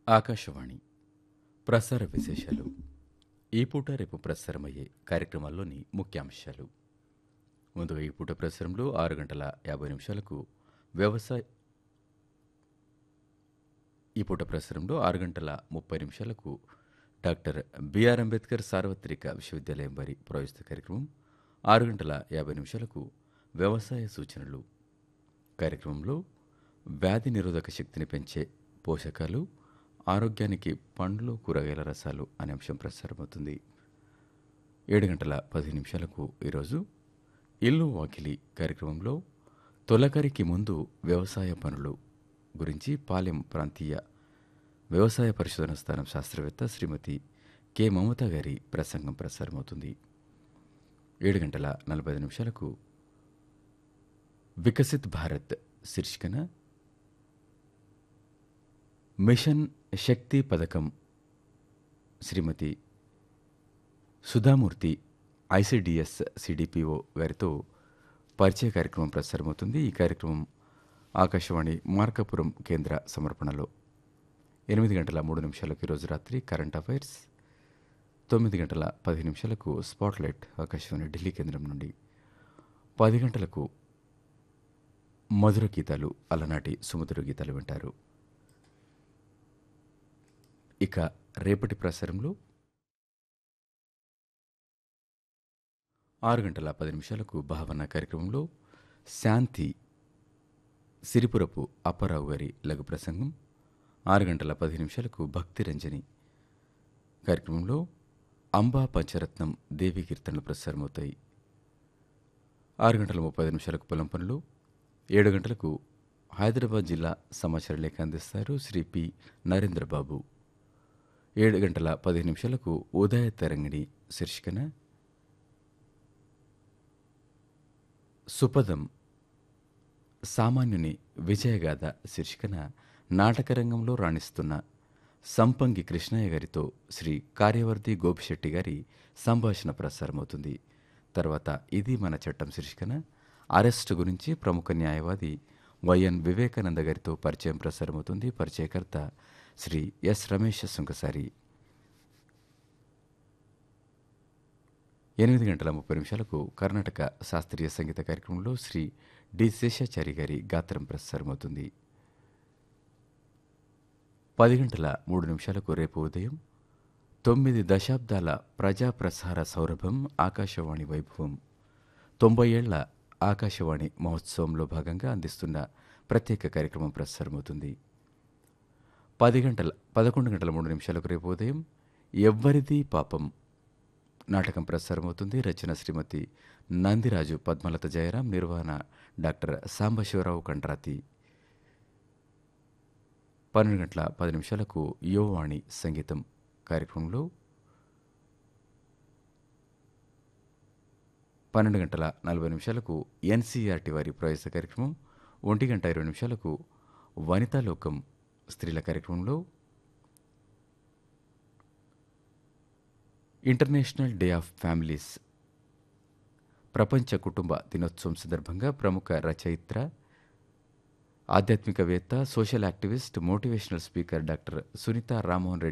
ఆకాశవాణి ప్రసార విశేషాలు ఈ పూట రేపు ప్రసారమయ్యే కార్యక్రమాల్లోని ముఖ్యాంశాలు ముందుగా ఈ పూట ప్రసారంలో ఆరు గంటల యాభై నిమిషాలకు వ్యవసాయ ఈ పూట ప్రసారంలో ఆరు గంటల ముప్పై నిమిషాలకు డాక్టర్ బిఆర్ అంబేద్కర్ సార్వత్రిక విశ్వవిద్యాలయం వారి ప్రవేశ కార్యక్రమం ఆరు గంటల యాభై నిమిషాలకు వ్యవసాయ సూచనలు కార్యక్రమంలో వ్యాధి నిరోధక శక్తిని పెంచే పోషకాలు ఆరోగ్యానికి పండ్లు కూరగాయల రసాలు అనే అంశం ప్రసారమవుతుంది ఏడు గంటల పది నిమిషాలకు ఈరోజు ఇల్లు వాకిలి కార్యక్రమంలో తొలకరికి ముందు వ్యవసాయ పనులు గురించి పాలెం ప్రాంతీయ వ్యవసాయ పరిశోధన స్థానం శాస్త్రవేత్త శ్రీమతి కె మమత గారి ప్రసంగం ప్రసారమవుతుంది ఏడు గంటల నలభై ఐదు నిమిషాలకు వికసిత్ భారత్ శీర్షికన మిషన్ శక్తి పథకం శ్రీమతి సుధామూర్తి ఐసిడిఎస్ సిడిపిఓ గారితో పరిచయ కార్యక్రమం ప్రసారమవుతుంది ఈ కార్యక్రమం ఆకాశవాణి మార్కాపురం కేంద్ర సమర్పణలో ఎనిమిది గంటల మూడు నిమిషాలకు ఈరోజు రాత్రి కరెంట్ అఫైర్స్ తొమ్మిది గంటల పది నిమిషాలకు స్పాట్లైట్ ఆకాశవాణి ఢిల్లీ కేంద్రం నుండి పది గంటలకు మధుర గీతాలు అలనాటి సుమధుర గీతాలు వింటారు ఇక రేపటి ప్రసారంలో ఆరు గంటల పది నిమిషాలకు భావన కార్యక్రమంలో శాంతి సిరిపురపు అప్పారావు గారి లఘు ప్రసంగం ఆరు గంటల పది నిమిషాలకు భక్తి రంజని కార్యక్రమంలో అంబా పంచరత్నం దేవి కీర్తనలు ప్రసారమవుతాయి ఆరు గంటల ముప్పై ఐదు నిమిషాలకు పొలం పనులు ఏడు గంటలకు హైదరాబాద్ జిల్లా సమాచార లేఖ అందిస్తారు శ్రీ పి నరేంద్రబాబు ఏడు గంటల పదిహేను నిమిషాలకు ఉదయ తరంగిణి శీర్షికన సుపదం సామాన్యుని విజయగాథ శీర్షికన నాటకరంగంలో రాణిస్తున్న సంపంగి కృష్ణయ్య గారితో శ్రీ కార్యవర్ధి గోపిశెట్టి గారి సంభాషణ ప్రసారమవుతుంది తర్వాత ఇది మన చట్టం శీర్షికన అరెస్టు గురించి ప్రముఖ న్యాయవాది వైఎన్ వివేకానంద గారితో పరిచయం ప్రసారమవుతుంది పరిచయకర్త శ్రీ ఎస్ రమేష్ సుంకసారి ఎనిమిది గంటల ముప్పై నిమిషాలకు కర్ణాటక శాస్త్రీయ సంగీత కార్యక్రమంలో శ్రీ డి శేషాచారి గారి గాత్రం ప్రసారమవుతుంది పది గంటల మూడు నిమిషాలకు రేపు ఉదయం తొమ్మిది దశాబ్దాల ప్రజా ప్రసార సౌరభం ఆకాశవాణి వైభవం తొంభై ఏళ్ల ఆకాశవాణి మహోత్సవంలో భాగంగా అందిస్తున్న ప్రత్యేక కార్యక్రమం ప్రసారమవుతుంది పది గంటల పదకొండు గంటల మూడు నిమిషాలకు రేపు ఉదయం ఎవ్వరిది పాపం నాటకం ప్రసారమవుతుంది రచన శ్రీమతి నందిరాజు పద్మలత జయరాం నిర్వహణ డాక్టర్ సాంబశివరావు కండ్రాతి పన్నెండు గంటల పది నిమిషాలకు యువవాణి సంగీతం కార్యక్రమంలో పన్నెండు గంటల నలభై నిమిషాలకు ఎన్సీఆర్టీ వారి ప్రవేశ కార్యక్రమం ఒంటి గంట ఇరవై నిమిషాలకు వనితాలోకం స్త్రీల కార్యక్రమంలో ఇంటర్నేషనల్ డే ఆఫ్ ఫ్యామిలీస్ ప్రపంచ కుటుంబ దినోత్సవం సందర్భంగా ప్రముఖ రచయిత్ర ఆధ్యాత్మికవేత్త social activist motivational speaker doctor Sunitha Rammohan Reddy